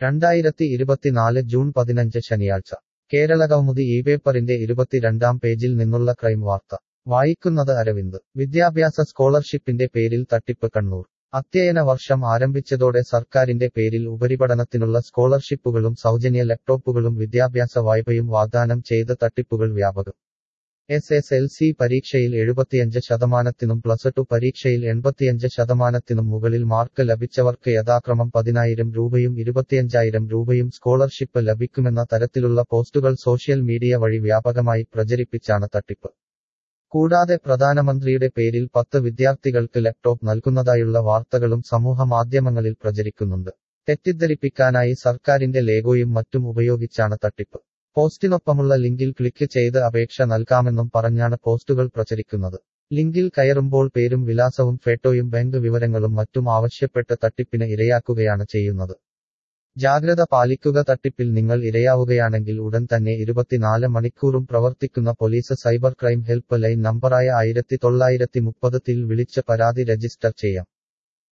രണ്ടായിരത്തി ഇരുപത്തിനാല് ജൂൺ പതിനഞ്ച് ശനിയാഴ്ച കേരളകൗമുദി ഈ പേപ്പറിന്റെ ഇരുപത്തിരണ്ടാം പേജിൽ നിന്നുള്ള ക്രൈം വാർത്ത വായിക്കുന്നത് അരവിന്ദ് വിദ്യാഭ്യാസ സ്കോളർഷിപ്പിന്റെ പേരിൽ തട്ടിപ്പ് കണ്ണൂർ അധ്യയന വർഷം ആരംഭിച്ചതോടെ സർക്കാരിന്റെ പേരിൽ ഉപരിപഠനത്തിനുള്ള സ്കോളർഷിപ്പുകളും സൗജന്യ ലാപ്ടോപ്പുകളും വിദ്യാഭ്യാസ വായ്പയും വാഗ്ദാനം ചെയ്ത തട്ടിപ്പുകൾ വ്യാപകം എസ് എസ് എൽ സി പരീക്ഷയിൽ എഴുപത്തിയഞ്ച് ശതമാനത്തിനും പ്ലസ് ടു പരീക്ഷയിൽ എൺപത്തിയഞ്ച് ശതമാനത്തിനും മുകളിൽ മാർക്ക് ലഭിച്ചവർക്ക് യഥാക്രമം പതിനായിരം രൂപയും ഇരുപത്തിയഞ്ചായിരം രൂപയും സ്കോളർഷിപ്പ് ലഭിക്കുമെന്ന തരത്തിലുള്ള പോസ്റ്റുകൾ സോഷ്യൽ മീഡിയ വഴി വ്യാപകമായി പ്രചരിപ്പിച്ചാണ് തട്ടിപ്പ് കൂടാതെ പ്രധാനമന്ത്രിയുടെ പേരിൽ പത്ത് വിദ്യാർത്ഥികൾക്ക് ലാപ്ടോപ്പ് നൽകുന്നതായുള്ള വാർത്തകളും സമൂഹ മാധ്യമങ്ങളിൽ പ്രചരിക്കുന്നുണ്ട് തെറ്റിദ്ധരിപ്പിക്കാനായി സർക്കാരിന്റെ ലേഗോയും മറ്റും ഉപയോഗിച്ചാണ് തട്ടിപ്പ് പോസ്റ്റിനൊപ്പമുള്ള ലിങ്കിൽ ക്ലിക്ക് ചെയ്ത് അപേക്ഷ നൽകാമെന്നും പറഞ്ഞാണ് പോസ്റ്റുകൾ പ്രചരിക്കുന്നത് ലിങ്കിൽ കയറുമ്പോൾ പേരും വിലാസവും ഫേട്ടോയും ബാങ്ക് വിവരങ്ങളും മറ്റും ആവശ്യപ്പെട്ട് തട്ടിപ്പിന് ഇരയാക്കുകയാണ് ചെയ്യുന്നത് ജാഗ്രത പാലിക്കുക തട്ടിപ്പിൽ നിങ്ങൾ ഇരയാവുകയാണെങ്കിൽ ഉടൻ തന്നെ ഇരുപത്തിനാല് മണിക്കൂറും പ്രവർത്തിക്കുന്ന police cyber crime helpline നമ്പറായ ആയിരത്തി തൊള്ളായിരത്തി മുപ്പതിൽ വിളിച്ച് പരാതി രജിസ്റ്റർ ചെയ്യാം